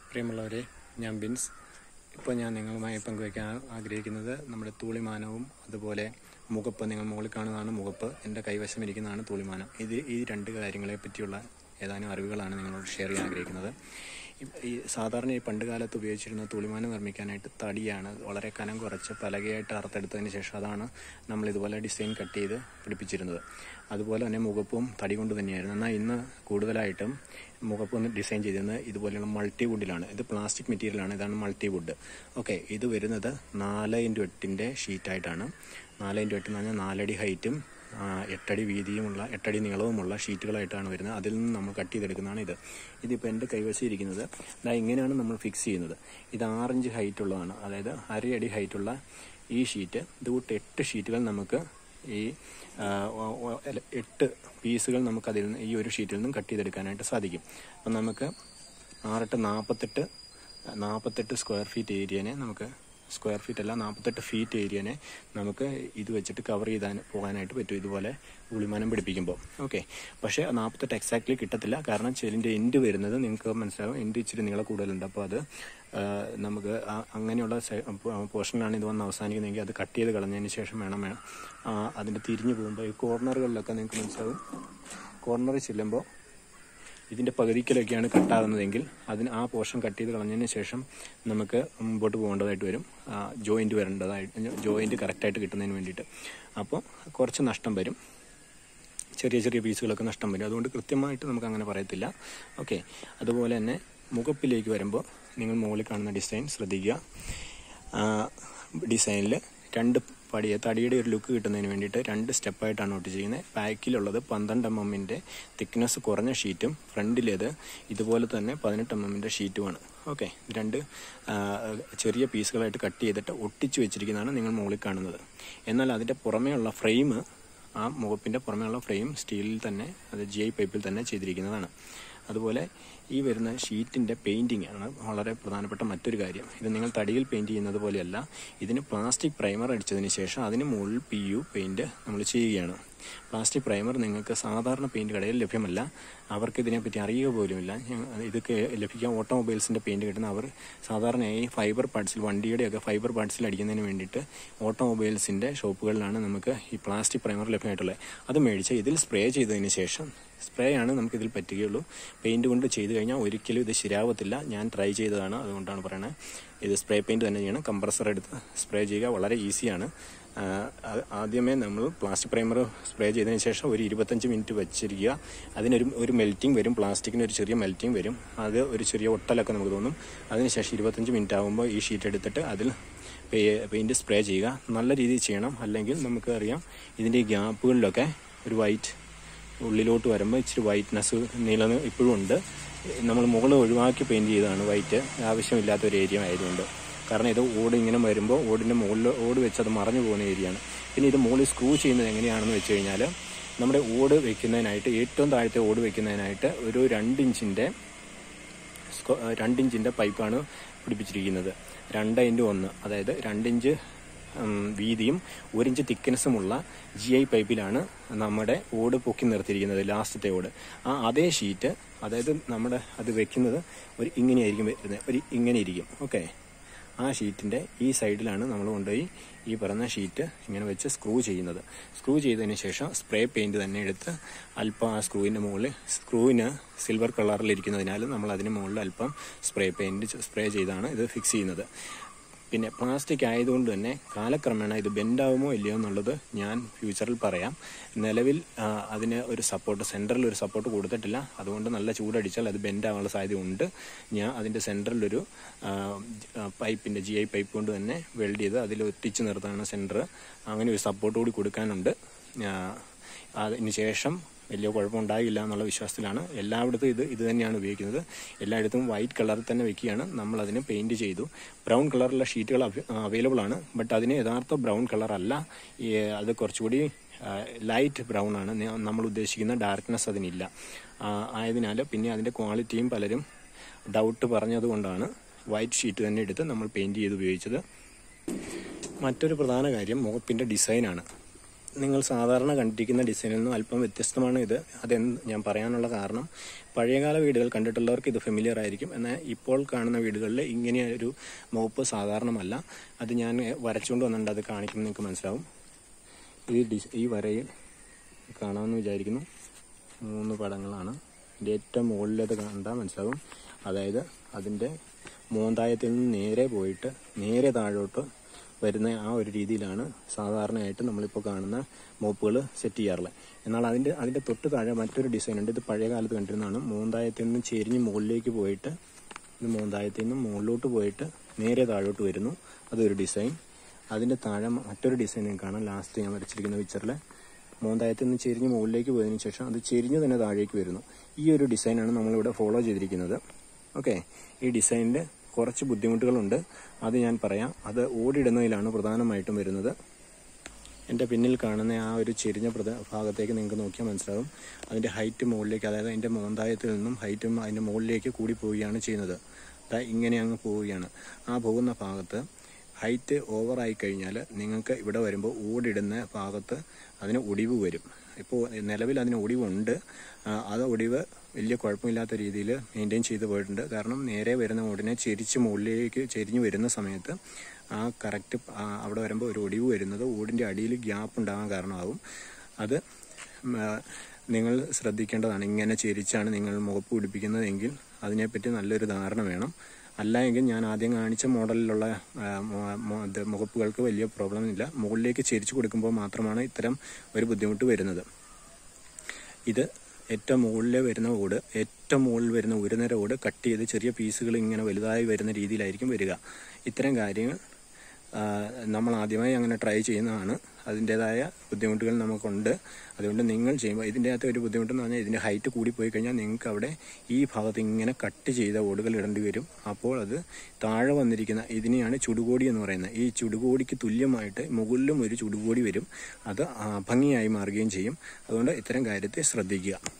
പ്രിയമുള്ളവരെ ഞാൻ ബിൻസ് ഇപ്പോൾ ഞാൻ നിങ്ങളുമായി പങ്കുവയ്ക്കാൻ ആഗ്രഹിക്കുന്നത് നമ്മുടെ തൂളിമാനവും അതുപോലെ മുഖപ്പ് നിങ്ങൾ മുകളിൽ കാണുന്നതാണ് മുഖപ്പ് എൻ്റെ കൈവശം ഇരിക്കുന്നതാണ് തൂളിമാനം ഇത് ഈ രണ്ട് കാര്യങ്ങളെ പറ്റിയുള്ള ഏതാനും അറിവുകളാണ് നിങ്ങളോട് ഷെയർ ചെയ്യാൻ ആഗ്രഹിക്കുന്നത് ഈ- ഈ സാധാരണ ഈ പണ്ട് കാലത്ത് ഉപയോഗിച്ചിരുന്ന തുളിമാനം നിർമ്മിക്കാനായിട്ട് തടിയാണ് വളരെ കനം കുറച്ച് പലകയായിട്ട് അറുത്തെടുത്തതിന് ശേഷം അതാണ് നമ്മൾ ഇതുപോലെ ഡിസൈൻ കട്ട് ചെയ്ത് പിടിപ്പിച്ചിരുന്നത് അതുപോലെ തന്നെ മുഖപ്പും തടി കൊണ്ട് തന്നെയായിരുന്നു എന്നാൽ ഇന്ന് കൂടുതലായിട്ടും മുഖപ്പ് ഒന്ന് ഡിസൈൻ ചെയ്തിരുന്നത് ഇതുപോലെയുള്ള മൾട്ടി വുഡിലാണ് ഇത് പ്ലാസ്റ്റിക് മെറ്റീരിയലാണ് ഇതാണ് മൾട്ടി വുഡ് ഓക്കെ ഇത് വരുന്നത് നാല് ഇൻറ്റു എട്ടിൻ്റെ ഷീറ്റായിട്ടാണ് നാല് ഇൻറ്റു എട്ട് എന്ന് പറഞ്ഞാൽ നാലടി ഹൈറ്റും ആ, എട്ടടി വീതിയുമുള്ള എട്ടടി നീളവുമുള്ള ഷീറ്റുകളായിട്ടാണ് വരുന്നത് അതിൽ നിന്ന് നമ്മൾ കട്ട് ചെയ്തെടുക്കുന്നതാണ് ഇത് ഇതിപ്പോൾ എൻ്റെ കൈവശം ഇരിക്കുന്നത് ഇതാ ഇങ്ങനെയാണ് നമ്മൾ ഫിക്സ് ചെയ്യുന്നത് ഇത് ആറിഞ്ച് ഹൈറ്റ് ഉള്ളതാണ് അതായത് അരയടി ഹൈറ്റുള്ള ഈ ഷീറ്റ് ഇതുകൂട്ട് എട്ട് ഷീറ്റുകൾ നമുക്ക് ഈ ആ, ഒ- ഒ- അല്ല, എട്ട് പീസുകൾ നമുക്ക് അതിൽ നിന്ന് ഈ ഒരു ഷീറ്റിൽ നിന്നും കട്ട് ചെയ്തെടുക്കാനായിട്ട് സാധിക്കും അപ്പം നമുക്ക് ആറെട്ട് നാൽപ്പത്തെട്ട് നാൽപ്പത്തെട്ട് സ്ക്വയർ ഫീറ്റ് ഏരിയനെ നമുക്ക് സ്ക്വയർ ഫീറ്റ് അല്ല നാൽപ്പത്തെട്ട് ഫീറ്റ് ഏരിയനെ നമുക്ക് ഇത് വെച്ചിട്ട് കവർ ചെയ്താൻ പോകാനായിട്ട് പറ്റും ഇതുപോലെ ഉളിമാനം പിടിപ്പിക്കുമ്പോൾ ഓക്കെ പക്ഷേ നാൽപ്പത്തെട്ട് എക്സാക്ട്ലി കിട്ടത്തില്ല കാരണം ചെലിൻ്റെ എൻഡ് വരുന്നത് നിങ്ങൾക്ക് മനസ്സിലാവും എൻഡ് ഇച്ചിരി നീളം കൂടുതലുണ്ട് അപ്പോൾ അത് ആ, നമുക്ക് ആ- അങ്ങനെയുള്ള പോർഷനിലാണ് ഇത് വന്ന് അവസാനിക്കുന്നതെങ്കിൽ അത് കട്ട് ചെയ്ത് കളഞ്ഞതിന് ശേഷം വേണം വേണം ആ, അതിൻ്റെ തിരിഞ്ഞു പോകുമ്പോൾ ഈ കോർണറുകളിലൊക്കെ നിങ്ങൾക്ക് മനസ്സിലാവും കോർണറിൽ ചെല്ലുമ്പോൾ ഇതിൻ്റെ പകുതിക്കലൊക്കെയാണ് കട്ടാകുന്നതെങ്കിൽ അതിന് ആ പോർഷൻ കട്ട് ചെയ്ത് കളഞ്ഞതിന് ശേഷം നമുക്ക് മുമ്പോട്ട് പോകേണ്ടതായിട്ട് വരും ജോയിൻറ്റ് വരേണ്ടതായിട്ട് ജോയിൻറ്റ് കറക്റ്റായിട്ട് കിട്ടുന്നതിന് വേണ്ടിയിട്ട് അപ്പോൾ കുറച്ച് നഷ്ടം വരും ചെറിയ ചെറിയ പീസുകളൊക്കെ നഷ്ടം വരും അതുകൊണ്ട് കൃത്യമായിട്ട് നമുക്ക് അങ്ങനെ പറയത്തില്ല ഓക്കെ അതുപോലെ തന്നെ മുഖപ്പിലേക്ക് വരുമ്പോൾ നിങ്ങൾ മുകളിൽ കാണുന്ന ഡിസൈൻ ശ്രദ്ധിക്കുക ഡിസൈനിൽ രണ്ട് പടിയെ തടിയുടെ ഒരു ലുക്ക് കിട്ടുന്നതിന് വേണ്ടിയിട്ട് രണ്ട് സ്റ്റെപ്പായിട്ടാണ് ഒട്ടിച്ചിരിക്കുന്നത് ബാക്കിലുള്ളത് പന്ത്രണ്ട് എം എമ്മിൻ്റെ തിക്നെസ് കുറഞ്ഞ ഷീറ്റും ഫ്രണ്ടിലേത് ഇതുപോലെ തന്നെ പതിനെട്ട് എം എമ്മിൻ്റെ ഷീറ്റുമാണ് ഓക്കെ രണ്ട് ആ, ചെറിയ പീസുകളായിട്ട് കട്ട് ചെയ്തിട്ട് ഒട്ടിച്ച് വെച്ചിരിക്കുന്നതാണ് നിങ്ങൾ മുകളിൽ കാണുന്നത് എന്നാൽ അതിൻ്റെ പുറമേയുള്ള ഫ്രെയിം ആ മുഖപ്പിൻ്റെ പുറമേയുള്ള ഫ്രെയിം സ്റ്റീലിൽ തന്നെ അത് ജി ഐ പൈപ്പിൽ തന്നെ ചെയ്തിരിക്കുന്നതാണ് അതുപോലെ ഈ വരുന്ന ഷീറ്റിൻ്റെ പെയിൻറ്റിംഗ് ആണ് വളരെ പ്രധാനപ്പെട്ട മറ്റൊരു കാര്യം ഇത് നിങ്ങൾ തടിയിൽ പെയിൻറ്റ് ചെയ്യുന്നത് പോലെയല്ല ഇതിന് പ്ലാസ്റ്റിക് പ്രൈമർ അടിച്ചതിന് ശേഷം അതിന് മുകളിൽ പി യു പെയിൻറ്റ് നമ്മൾ ചെയ്യുകയാണ് പ്ലാസ്റ്റിക് പ്രൈമർ നിങ്ങൾക്ക് സാധാരണ പെയിൻറ്റ് കടയിൽ ലഭ്യമല്ല അവർക്ക് ഇതിനെപ്പറ്റി അറിയുക പോലുമില്ല ഞ- ഇതൊക്കെ ലഭിക്കാൻ ഓട്ടോമൊബൈൽസിൻ്റെ പെയിൻറ്റ് കിട്ടുന്ന അവർ സാധാരണയായി ഫൈബർ പാർട്സിൽ വണ്ടിയുടെയൊക്കെ ഫൈബർ പാർട്സിൽ അടിക്കുന്നതിന് വേണ്ടിയിട്ട് ഓട്ടോമൊബൈൽസിൻ്റെ ഷോപ്പുകളിലാണ് നമുക്ക് ഈ പ്ലാസ്റ്റിക് പ്രൈമർ ലഭ്യമായിട്ടുള്ളത് അത് മേടിച്ച് ഇതിൽ സ്പ്രേ ചെയ്തതിന് ശേഷം സ്പ്രേ ആണ് നമുക്ക് ഇതിൽ പറ്റുകയുള്ളൂ പെയിൻറ് കൊണ്ട് ചെയ്ത് കഴിഞ്ഞാൽ ഒരിക്കലും ഇത് ശരിയാവത്തില്ല ഞാൻ ട്രൈ ചെയ്തതാണ് അതുകൊണ്ടാണ് പറയണത് ഇത് സ്പ്രേ പെയിൻറ് തന്നെ ചെയ്യണം കംപ്രസർ എടുത്ത് സ്പ്രേ ചെയ്യുക വളരെ ഈസിയാണ് ആ, ആ- ആദ്യമേ നമ്മൾ പ്ലാസ്റ്റിക് പ്രൈമർ സ്പ്രേ ചെയ്തതിന് ശേഷം ഒരു ഇരുപത്തഞ്ച് മിനിറ്റ് വെച്ചിരിക്കുക അതിനൊരു ഒരു മെൽറ്റിംഗ് വരും പ്ലാസ്റ്റിക്കിന് ഒരു ചെറിയ മെൽറ്റിംഗ് വരും അത് ഒരു ചെറിയ ഒട്ടലൊക്കെ നമുക്ക് തോന്നും അതിനുശേഷം ഇരുപത്തഞ്ച് മിനിറ്റ് ആകുമ്പോൾ ഈ ഷീറ്റ് എടുത്തിട്ട് അതിൽ പെയിൻറ് സ്പ്രേ ചെയ്യുക നല്ല രീതിയിൽ ചെയ്യണം അല്ലെങ്കിൽ നമുക്ക് അറിയാം ഇതിൻ്റെ ഈ ഗ്യാപ്പുകളിലൊക്കെ ഒരു വൈറ്റ് ഉള്ളിലോട്ട് വരുമ്പോൾ ഇച്ചിരി വൈറ്റ്നസ് നീളം ഇപ്പോഴും ഉണ്ട് നമ്മൾ മുകളിൽ ഒഴിവാക്കി പെയിൻറ് ചെയ്തതാണ് വൈറ്റ് ആവശ്യമില്ലാത്ത ഒരു ഏരിയ ആയതുകൊണ്ട് കാരണം ഇത് ഓട് ഇങ്ങനെ വരുമ്പോൾ ഓടിൻ്റെ മുകളിൽ ഓട് വെച്ച് അത് മറഞ്ഞു പോകുന്ന ഏരിയയാണ് പിന്നെ ഇത് മുകളിൽ സ്ക്രൂ ചെയ്യുന്നത് എങ്ങനെയാണെന്ന് വെച്ച് കഴിഞ്ഞാൽ നമ്മുടെ ഓട് വെക്കുന്നതിനായിട്ട് ഏറ്റവും താഴത്തെ ഓട് വെക്കുന്നതിനായിട്ട് ഒരു രണ്ട് ഇഞ്ചിൻ്റെ സ്ക്വ- രണ്ടിഞ്ചിൻ്റെ പൈപ്പാണ് പിടിപ്പിച്ചിരിക്കുന്നത് രണ്ട് ഇൻറ്റു ഒന്ന് അതായത് രണ്ടിഞ്ച് ഉം, വീതിയും ഒരിഞ്ച് തിക്നെസ്സുമുള്ള ജി ഐ പൈപ്പിലാണ് നമ്മുടെ ഓട് പൊക്കി നിർത്തിയിരിക്കുന്നത് ലാസ്റ്റത്തെ ഓട് ആ അതേ ഷീറ്റ് അതായത് നമ്മുടെ അത് വെക്കുന്നത് ഒരു ഇങ്ങനെയായിരിക്കും വരുന്നത് ഒരു ഇങ്ങനെ ഇരിക്കും ഓക്കെ ആ ഷീറ്റിൻ്റെ ഈ സൈഡിലാണ് നമ്മൾ കൊണ്ടുപോയി ഈ പറഞ്ഞ ഷീറ്റ് ഇങ്ങനെ വെച്ച് സ്ക്രൂ ചെയ്യുന്നത് സ്ക്രൂ ചെയ്തതിന് ശേഷം സ്പ്രേ പെയിന്റ് തന്നെ എടുത്ത് അല്പം ആ സ്ക്രൂവിൻ്റെ മുകളിൽ സ്ക്രൂവിന് സിൽവർ കളറിലിരിക്കുന്നതിനാൽ നമ്മൾ അതിന് മുകളിൽ അല്പം സ്പ്രേ പെയിന്റ് സ്പ്രേ ചെയ്താണ് ഇത് ഫിക്സ് ചെയ്യുന്നത് പിന്നെ പ്ലാസ്റ്റിക് ആയതുകൊണ്ട് തന്നെ കാലക്രമേണ ഇത് ബെൻഡാവുമോ ഇല്ലയോ എന്നുള്ളത് ഞാൻ ഫ്യൂച്ചറിൽ പറയാം നിലവിൽ ആ, അതിന് ഒരു സപ്പോർട്ട് സെൻറ്ററിൽ ഒരു സപ്പോർട്ട് കൊടുത്തിട്ടില്ല അതുകൊണ്ട് നല്ല ചൂടടിച്ചാൽ അത് ബെൻഡാവാനുള്ള സാധ്യത ഉണ്ട് ഞാൻ അതിൻ്റെ സെൻറ്ററിലൊരു പൈപ്പിൻ്റെ ജി ഐ പൈപ്പ് കൊണ്ട് തന്നെ വെൽഡ് ചെയ്ത് അതിൽ ഒട്ടിച്ച് നിർത്താണ് സെൻറ്റർ അങ്ങനെ ഒരു സപ്പോർട്ട് കൂടി കൊടുക്കാനുണ്ട് ആ, അതിന് ശേഷം വലിയ കുഴപ്പമുണ്ടാകില്ല എന്നുള്ള വിശ്വാസത്തിലാണ് എല്ലായിടത്തും ഇത് ഇത് തന്നെയാണ് ഉപയോഗിക്കുന്നത് എല്ലായിടത്തും വൈറ്റ് കളറിൽ തന്നെ വെക്കുകയാണ് നമ്മൾ അതിന് പെയിന്റ് ചെയ്തു ബ്രൗൺ കളറുള്ള ഷീറ്റുകൾ അവൈലബിൾ ആണ് ബട്ട് അതിന് യഥാർത്ഥ ബ്രൗൺ കളർ അല്ല ഈ, അത് കുറച്ചുകൂടി ലൈറ്റ് ബ്രൗൺ ആണ് ന- നമ്മൾ ഉദ്ദേശിക്കുന്ന ഡാർക്ക്നെസ് അതിനില്ല ആ, ആയതിനാൽ പിന്നെ അതിൻ്റെ ക്വാളിറ്റിയും പലരും ഡൗട്ട് പറഞ്ഞതുകൊണ്ടാണ് വൈറ്റ് ഷീറ്റ് തന്നെ എടുത്ത് നമ്മൾ പെയിന്റ് ചെയ്ത് ഉപയോഗിച്ചത് മറ്റൊരു പ്രധാന കാര്യം മുഖപ്പിൻ്റെ ഡിസൈനാണ് നിങ്ങൾ സാധാരണ കണ്ടിരിക്കുന്ന ഡിസൈനിൽ നിന്നും അല്പം വ്യത്യസ്തമാണ് ഇത് അതെന്ത് ഞാൻ പറയാനുള്ള കാരണം പഴയകാല വീടുകൾ കണ്ടിട്ടുള്ളവർക്ക് ഇത് ഫെമിലിയർ ആയിരിക്കും എന്നാൽ ഇപ്പോൾ കാണുന്ന വീടുകളിൽ ഇങ്ങനെ ഒരു മുഖപ്പ് സാധാരണമല്ല അത് ഞാൻ വരച്ചുകൊണ്ട് വന്നിട്ടുണ്ട് അത് കാണിക്കുമ്പോൾ നിങ്ങൾക്ക് മനസ്സിലാവും ഈ ഡിസ് ഈ വരയിൽ കാണാമെന്ന് വിചാരിക്കുന്നു മൂന്ന് പടങ്ങളാണ് ഇതിൻ്റെ ഏറ്റവും മുകളിലത് കണ്ടാൽ മനസ്സിലാവും അതായത് അതിൻ്റെ മോന്തായത്തിൽ നിന്ന് നേരെ പോയിട്ട് നേരെ താഴോട്ട് വരുന്ന ആ ഒരു രീതിയിലാണ് സാധാരണയായിട്ട് നമ്മളിപ്പോൾ കാണുന്ന മോപ്പുകൾ സെറ്റ് ചെയ്യാറുള്ളത് എന്നാൽ അതിൻ്റെ അതിൻ്റെ തൊട്ട് താഴെ മറ്റൊരു ഡിസൈൻ ഉണ്ട് ഇത് പഴയ കാലത്ത് കണ്ടിരുന്നതാണ് മോന്തായത്തിൽ നിന്ന് ചെരിഞ്ഞ് മുകളിലേക്ക് പോയിട്ട് ഇത് മോന്തായത്തിൽ നിന്ന് മുകളിലോട്ട് പോയിട്ട് നേരെ താഴോട്ട് വരുന്നു അതൊരു ഡിസൈൻ അതിൻ്റെ താഴെ മറ്റൊരു ഡിസൈൻ നിങ്ങൾക്ക് കാണാം ലാസ്റ്റ് ഞാൻ വരച്ചിരിക്കുന്ന പിക്ചറിൽ മോന്തായത്തിൽ നിന്ന് ചെരിഞ്ഞ് മുകളിലേക്ക് പോയതിനു ശേഷം അത് ചെരിഞ്ഞ് തന്നെ താഴേക്ക് വരുന്നു ഈ ഒരു ഡിസൈനാണ് നമ്മളിവിടെ ഫോളോ ചെയ്തിരിക്കുന്നത് ഓക്കെ ഈ ഡിസൈനിൽ കുറച്ച് ബുദ്ധിമുട്ടുകളുണ്ട് അത് ഞാൻ പറയാം അത് ഓടിടുന്നതിലാണ് പ്രധാനമായിട്ടും വരുന്നത് എൻ്റെ പിന്നിൽ കാണുന്ന ആ ഒരു ചെരിഞ്ഞ പ്രദ ഭാഗത്തേക്ക് നിങ്ങൾക്ക് നോക്കിയാൽ മനസ്സിലാവും അതിൻ്റെ ഹൈറ്റ് മുകളിലേക്ക് അതായത് അതിൻ്റെ മോന്തായത്തിൽ നിന്നും ഹൈറ്റും അതിൻ്റെ മുകളിലേക്ക് കൂടി പോവുകയാണ് ചെയ്യുന്നത് ദാ ഇങ്ങനെ അങ്ങ് പോവുകയാണ് ആ പോകുന്ന ഭാഗത്ത് ഹൈറ്റ് ഓവറായി കഴിഞ്ഞാൽ നിങ്ങൾക്ക് ഇവിടെ വരുമ്പോൾ ഓടിടുന്ന ഭാഗത്ത് അതിന് ഒടിവ് വരും ഇപ്പോൾ നിലവിൽ അതിന് ഒടിവുണ്ട് ആ, അത് ഒടിവ് വലിയ കുഴപ്പമില്ലാത്ത രീതിയിൽ മെയിൻറ്റെയിൻ ചെയ്തു പോയിട്ടുണ്ട് കാരണം നേരെ വരുന്ന ഓടിനെ ചെരിച്ച് മുകളിലേക്ക് ചെരിഞ്ഞ് വരുന്ന സമയത്ത് ആ കറക്റ്റ് അവിടെ വരുമ്പോൾ ഒരു ഒടിവ് വരുന്നത് ഓടിൻ്റെ അടിയിൽ ഗ്യാപ്പ് ഉണ്ടാകാൻ കാരണമാകും അത് ഉം, ആ, നിങ്ങൾ ശ്രദ്ധിക്കേണ്ടതാണ് ഇങ്ങനെ ചെരിച്ചാണ് നിങ്ങൾ മുഖപ്പ് പിടിപ്പിക്കുന്നതെങ്കിൽ അതിനെപ്പറ്റി നല്ലൊരു ധാരണ വേണം അല്ല എങ്കിൽ ഞാൻ ആദ്യം കാണിച്ച മോഡലിലുള്ള ആ, മൊ- മൊ- ഇത് മുഖപ്പുകൾക്ക് വലിയ പ്രോബ്ലം ഇല്ല മുകളിലേക്ക് ചെരിച്ചു കൊടുക്കുമ്പോൾ മാത്രമാണ് ഇത്തരം ഒരു ബുദ്ധിമുട്ട് വരുന്നത് ഇത് ഏറ്റവും മുകളിൽ വരുന്ന ഓട് ഏറ്റവും മുകളിൽ വരുന്ന ഒരു നിര ഓട് കട്ട് ചെയ്ത് ചെറിയ പീസുകൾ ഇങ്ങനെ വലുതായി വരുന്ന രീതിയിലായിരിക്കും വരിക ഇത്തരം കാര്യങ്ങൾ ആ, നമ്മൾ ആദ്യമായി അങ്ങനെ ട്രൈ ചെയ്യുന്നതാണ് അതിൻ്റെതായ ബുദ്ധിമുട്ടുകൾ നമുക്കുണ്ട് അതുകൊണ്ട് നിങ്ങൾ ചെയ്യുമ്പോൾ ഇതിൻ്റെ അകത്ത് ഒരു ബുദ്ധിമുട്ടെന്ന് പറഞ്ഞാൽ ഇതിൻ്റെ ഹൈറ്റ് കൂടി പോയി കഴിഞ്ഞാൽ നിങ്ങൾക്ക് അവിടെ ഈ ഭാഗത്ത് ഇങ്ങനെ കട്ട് ചെയ്ത ഓടുകൾ ഇടേണ്ടി വരും അപ്പോൾ അത് താഴെ വന്നിരിക്കുന്ന ഇതിനെയാണ് ചുടുകോടി എന്ന് പറയുന്നത് ഈ ചുടുകോടിക്ക് തുല്യമായിട്ട് മുകളിലും ഒരു ചുടുകോടി വരും അത് ആ, ഭംഗിയായി മാറുകയും ചെയ്യും അതുകൊണ്ട് ഇത്തരം കാര്യത്തെ ശ്രദ്ധിക്കുക